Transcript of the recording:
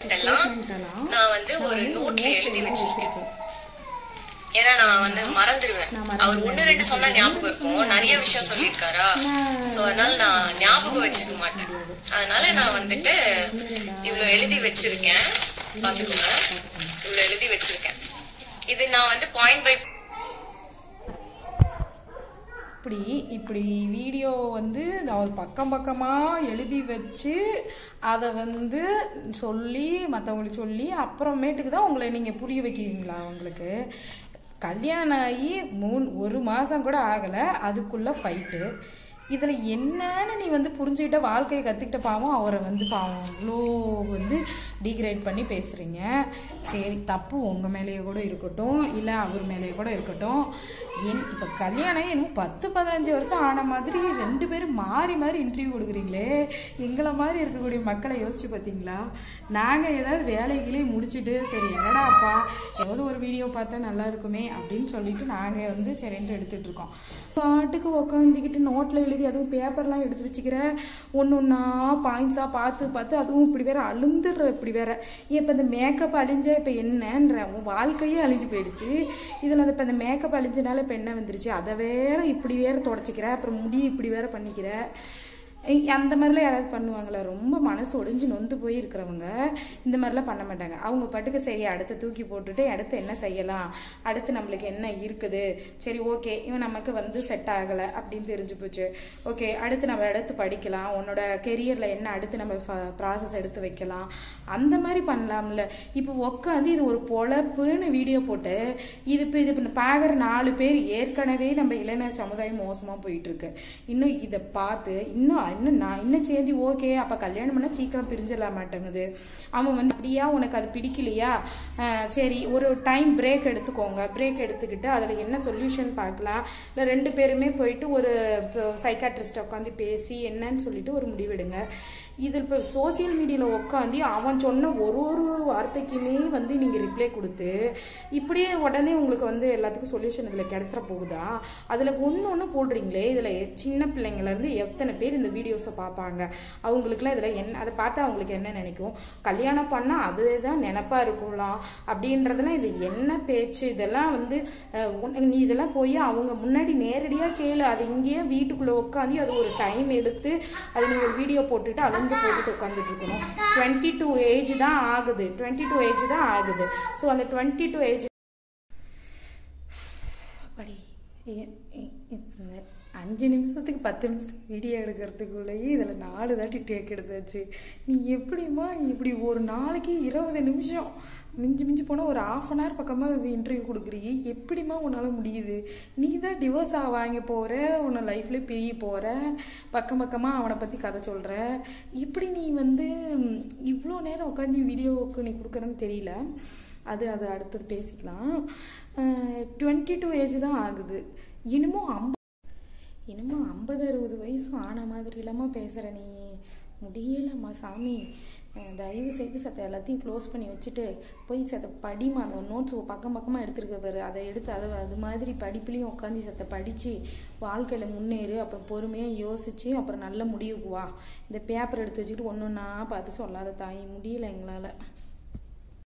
எல்லாம் நான் வந்து ஒரு நோட்ல எழுதி வச்சிருக்கேன் ஏன்னா நான் வந்து மறந்துடுவேன் அவர் ஒண்ணு ரெண்டு சொன்னா ஞாபகம் இருக்கும் நிறைய விஷயம் சொல்லியிருக்காரா சோ அதனால நான் ஞாபகம் வச்சுக்க மாட்டேன் அதனால நான் வந்துட்டு இவ்வளவு எழுதி வச்சிருக்கேன் பாத்துக்கோங்க இவ்வளவு எழுதி வச்சிருக்கேன் இது நான் வந்து பாயிண்ட் பை இப்படி இப்படி வீடியோ வந்து அவர் பக்கம் பக்கமாக எழுதி வச்சு அதை வந்து சொல்லி மற்றவங்களுக்கு சொல்லி அப்புறமேட்டுக்கு தான் உங்களை நீங்கள் புரிய வைக்கிறீங்களா உங்களுக்கு கல்யாணம் ஆகி மூணு ஒரு மாதம் கூட ஆகலை அதுக்குள்ளே ஃபைட்டு இதில் என்னன்னு நீ வந்து புரிஞ்சுக்கிட்ட வாழ்க்கையை கற்றுக்கிட்ட பாவம் அவரை வந்து பாவம் அவ்வளோ வந்து டீக்ரேட் பண்ணி பேசுகிறீங்க சரி தப்பு உங்கள் மேலேயே கூட இருக்கட்டும் இல்லை அவர் மேலேயே கூட இருக்கட்டும் என் இப்போ கல்யாணம் என்னமோ பத்து பதினஞ்சு வருஷம் ஆன மாதிரி ரெண்டு பேரும் மாறி மாறி இன்டர்வியூ கொடுக்குறீங்களே எங்களை மாதிரி இருக்கக்கூடிய மக்களை யோசிச்சு பார்த்தீங்களா நாங்கள் ஏதாவது வேலைகளே முடிச்சுட்டு சரி என்னடாப்பா ஏதாவது ஒரு வீடியோ பார்த்தா நல்லா இருக்குமே அப்படின்னு சொல்லிட்டு நாங்கள் வந்து சரின்ட்டு எடுத்துகிட்டு இருக்கோம் பாட்டுக்கு உட்காந்துக்கிட்டு நோட்டில் எழுதி அதுவும் பேப்பர்லாம் எடுத்து வச்சுக்கிற ஒன்று ஒன்றா பாயிண்ட்ஸாக பார்த்து பார்த்து அதுவும் இப்படி வேற அழுந்துடுற இப்படி வேற இப்போ இந்த மேக்கப் அழிஞ்ச இப்போ என்னன்ற உன் வாழ்க்கையே அழிஞ்சு போயிடுச்சு இதில் அந்த இப்போ இந்த மேக்கப் அழிஞ்சனால இப்போ என்ன வந்துருச்சு அதை வேற இப்படி வேற தொடச்சிக்கிற அப்புறம் முடி இப்படி வேற பண்ணிக்கிற ஐ- அந்த மாதிரிலாம் யாராவது பண்ணுவாங்களா ரொம்ப மனசு ஒடிஞ்சு நொந்து போய் இருக்கிறவங்க இந்த மாதிரிலாம் பண்ண மாட்டாங்க அவங்க பாட்டுக்கு சரி அடுத்து தூக்கி போட்டுட்டு அடுத்து என்ன செய்யலாம் அடுத்து நம்மளுக்கு என்ன இருக்குது சரி ஓகே இவன் நமக்கு வந்து செட் ஆகலை அப்படின்னு தெரிஞ்சு போச்சு ஓகே அடுத்து நம்ம அடுத்து படிக்கலாம் உன்னோட கெரியரில் என்ன அடுத்து நம்ம ப்ராசஸ் எடுத்து வைக்கலாம் அந்த மாதிரி பண்ணலாம்ல இப்போ உட்காந்து இது ஒரு பொழப்புன்னு வீடியோ போட்டு இது இப்போ இது இப்போ பார்க்குற நாலு பேர் ஏற்கனவே நம்ம இளைஞர் சமுதாயம் மோசமாக போயிட்டு இருக்கு இன்னும் இதை பார்த்து இன்னும் இன்னும் நான் இன்னும் சேர்ந்து ஓகே அப்போ கல்யாணம் பண்ணால் சீக்கிரம் பிரிஞ்சிடலாம் மாட்டேங்குது அவன் வந்து அப்படியா உனக்கு அது பிடிக்கலையா ஆஹ் சரி ஒரு டைம் பிரேக் எடுத்துக்கோங்க பிரேக் எடுத்துக்கிட்டு அதில் என்ன சொல்யூஷன் பார்க்கலாம் இல்லை ரெண்டு பேருமே போயிட்டு ஒரு சைக்காட்ரிஸ்ட்டை உட்காந்து பேசி என்னன்னு சொல்லிட்டு ஒரு முடிவெடுங்க இதில் இப்போ சோசியல் மீடியாவில் உட்காந்து அவன் சொன்ன ஒரு ஒரு வார்த்தைக்குமே வந்து நீங்கள் ரிப்ளை கொடுத்து இப்படியே உடனே உங்களுக்கு வந்து எல்லாத்துக்கும் சொல்யூஷன் இதில் கிடைச்சிட போகுதா அதில் ஒன்று ஒன்று போடுறீங்களே இதில் சின்ன பிள்ளைங்கள்லேருந்து எத்தனை பேர் இந்த வீடியோஸை பார்ப்பாங்க அவங்களுக்குலாம் இதில் என்ன அதை பார்த்து அவங்களுக்கு என்ன நினைக்கும் கல்யாணம் பண்ணால் அதுதான் நினப்பா இருக்கும்லாம் அப்படின்றதெல்லாம் இது என்ன பேச்சு இதெல்லாம் வந்து அஹ், உன்- நீ இதெல்லாம் போய் அவங்க முன்னாடி நேரடியாக கேளு அது இங்கேயே வீட்டுக்குள்ளே உட்காந்து அது ஒரு டைம் எடுத்து அது நீங்கள் வீடியோ போட்டுட்டு அளந்து போட்டுட்டு உட்காந்துட்டு இருக்கணும் டுவெண்ட்டி டூ ஏஜ் தான் ஆகுது டுவெண்ட்டி டூ ஏஜ் தான் ஆகுது ஸோ அந்த டுவெண்ட்டி டூ ஏஜ் அப்படி ஏ- ஏ- இந்த அஞ்சு நிமிஷத்துக்கு பத்து நிமிஷத்துக்கு வீடியோ எடுக்கிறதுக்குள்ளேயே இதில் நாலு தாட்டி டேக் எடுத்தாச்சு நீ எப்படிம்மா இப்படி ஒரு நாளைக்கு இருபது நிமிஷம் மிஞ்சி மிஞ்சி போனால் ஒரு ஆஃப் அன் ஹவர் பக்கமாக இன்டர்வியூ கொடுக்குறீங்க எப்படிம்மா உன்னால் முடியுது நீ தான் டிவோர்ஸ் ஆக வாங்க போகிற உன்னை லைஃப்லேயே பிரிய போகிற பக்கம் பக்கமாக அவனை பற்றி கதை சொல்கிற இப்படி நீ வந்து ம், இவ்வளோ நேரம் உட்காந்து வீடியோவுக்கு நீ கொடுக்குறேன்னு தெரியல அது அது அடுத்தது பேசிக்கலாம் டுவெண்ட்டி டூ ஏஜ் தான் ஆகுது இன்னமும் அம்ப இன்னமும் ஐம்பது அறுபது வயசும் ஆன மாதிரி இல்லாமல் பேசுகிற நீ முடியலம்மா சாமி அஹ் தயவு செய்து சத்த எல்லாத்தையும் க்ளோஸ் பண்ணி வச்சுட்டு போய் சத்த படிமா அந்த நோட்ஸ் பக்கம் பக்கமாக எடுத்துருக்க பாரு அதை எடுத்து அதை அது மாதிரி படிப்புலேயும் உட்காந்து சத்த படித்து வாழ்க்கையில் முன்னேறு அப்புறம் பொறுமையாக யோசித்து அப்புறம் நல்ல முடிவுக்கு வா இந்த பேப்பர் எடுத்து வச்சுக்கிட்டு ஒன்று ஒன்றா பார்த்து சொல்லாத தாய் முடியல எங்களால்